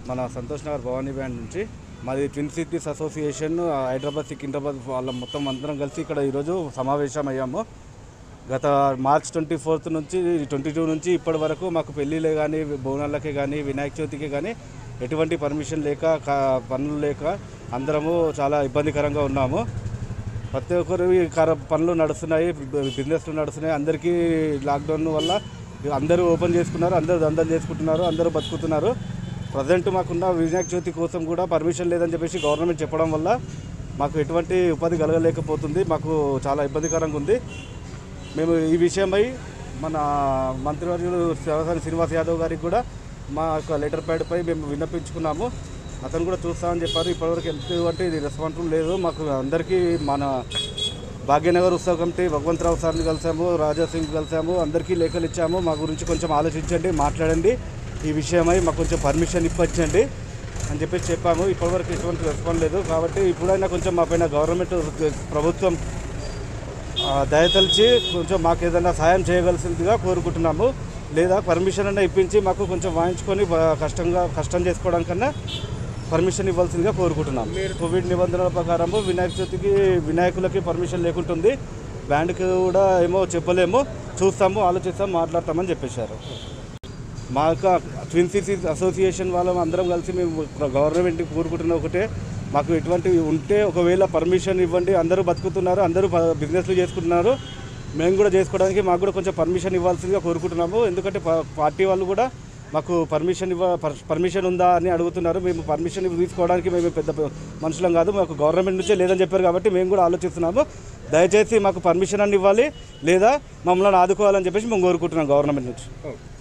మన సంతోష్ నగర్ భవానీ బ్యాండ్ నుంచి మాది twin cities association Hyderabad Secunderabad వాళ్ళ మొత్తం అందరం కలిసి ఇక్కడ ఈరోజు సమావేశం అయ్యాము గత మార్చ్ ట్వంటీ ఫోర్త్ నుంచి ట్వంటీ టూ నుంచి ఇప్పటి వరకు మాకు పెళ్ళిళ్ళే కానీ బోనాలకే కానీ వినాయక చవితికి కానీ ఎటువంటి పర్మిషన్ లేక కా- పనులు లేక అందరము చాలా ఇబ్బందికరంగా ఉన్నాము ప్రతి ఒక్కరు ఈ కర పనులు నడుస్తున్నాయి బి- బిజినెస్లు నడుస్తున్నాయి అందరికీ లాక్డౌన్ వల్ల అందరూ ఓపెన్ చేసుకున్నారు అందరూ దందాలు చేసుకుంటున్నారు అందరూ బతుకుతున్నారు ప్రజెంట్ మాకున్న వినాయక చవితి కోసం కూడా పర్మిషన్ లేదని చెప్పేసి గవర్నమెంట్ చెప్పడం వల్ల మాకు ఎటువంటి ఉపాధి కలగలేకపోతుంది మాకు చాలా ఇబ్బందికరంగా ఉంది మేము ఈ విషయమై మన మంత్రివర్యులు శివసాని శ్రీనివాస్ యాదవ్ గారికి కూడా మా యొక్క లెటర్ ప్యాడ్పై మేము విన్నపించుకున్నాము అతను కూడా చూస్తామని చెప్పారు ఇప్పటివరకు ఎటువంటి రెస్పాన్సిబుల్ లేదు మాకు అందరికీ మన భాగ్యనగర్ ఉత్సవ కమిటీ భగవంతరావు సార్ని కలిసాము రాజా సింగ్ కలిసాము అందరికీ లేఖలు ఇచ్చాము మా గురించి కొంచెం ఆలోచించండి మాట్లాడండి ఈ విషయమై మాకు కొంచెం పర్మిషన్ ఇప్పించండి అని చెప్పేసి చెప్పాము ఇప్పటివరకు ఎటువంటి రెస్పాన్స్ లేదు కాబట్టి ఇప్పుడైనా కొంచెం మా పైన గవర్నమెంట్ ప్రభుత్వం ఆ, దయతలిచి కొంచెం మాకు ఏదైనా సాయం చేయగలిసిందిగా కోరుకుంటున్నాము లేదా పర్మిషన్ అన్న ఇప్పించి మాకు కొంచెం వాయించుకొని బ- కష్టంగా కష్టం చేసుకోవడం కన్నా పర్మిషన్ ఇవ్వాల్సిందిగా కోరుకుంటున్నాం కోవిడ్ నిబంధనల ప్రకారము వినాయక చవితికి వినాయకులకి పర్మిషన్ లేకుంటుంది బ్యాండ్కి కూడా ఏమో చెప్పలేము చూస్తాము ఆలోచిస్తాం మాట్లాడతామని చెప్పేశారు మా యొక్క ట్విన్ సిటీస్ అసోసియేషన్ వాళ్ళం అందరం కలిసి మేము గవర్నమెంట్కి కోరుకుంటున్న ఒకటే మాకు ఎటువంటి ఉంటే ఒకవేళ పర్మిషన్ ఇవ్వండి అందరూ బతుకుతున్నారు అందరూ ప- బిజినెస్లు చేసుకుంటున్నారు మేము కూడా చేసుకోవడానికి మాకు కూడా కొంచెం పర్మిషన్ ఇవ్వాల్సిందిగా కోరుకుంటున్నాము ఎందుకంటే ప- పార్టీ వాళ్ళు కూడా మాకు పర్మిషన్ ఇవ్వ పర్- పర్మిషన్ ఉందా అని అడుగుతున్నారు మేము పర్మిషన్ తీసుకోవడానికి మేము పెద్ద పె- మనుషులం కాదు మాకు గవర్నమెంట్ నుంచే లేదని చెప్పారు కాబట్టి మేము కూడా ఆలోచిస్తున్నాము దయచేసి మాకు పర్మిషన్ అని ఇవ్వాలి లేదా మమ్మల్ని ఆదుకోవాలని చెప్పేసి మేము కోరుకుంటున్నాం గవర్నమెంట్ నుంచి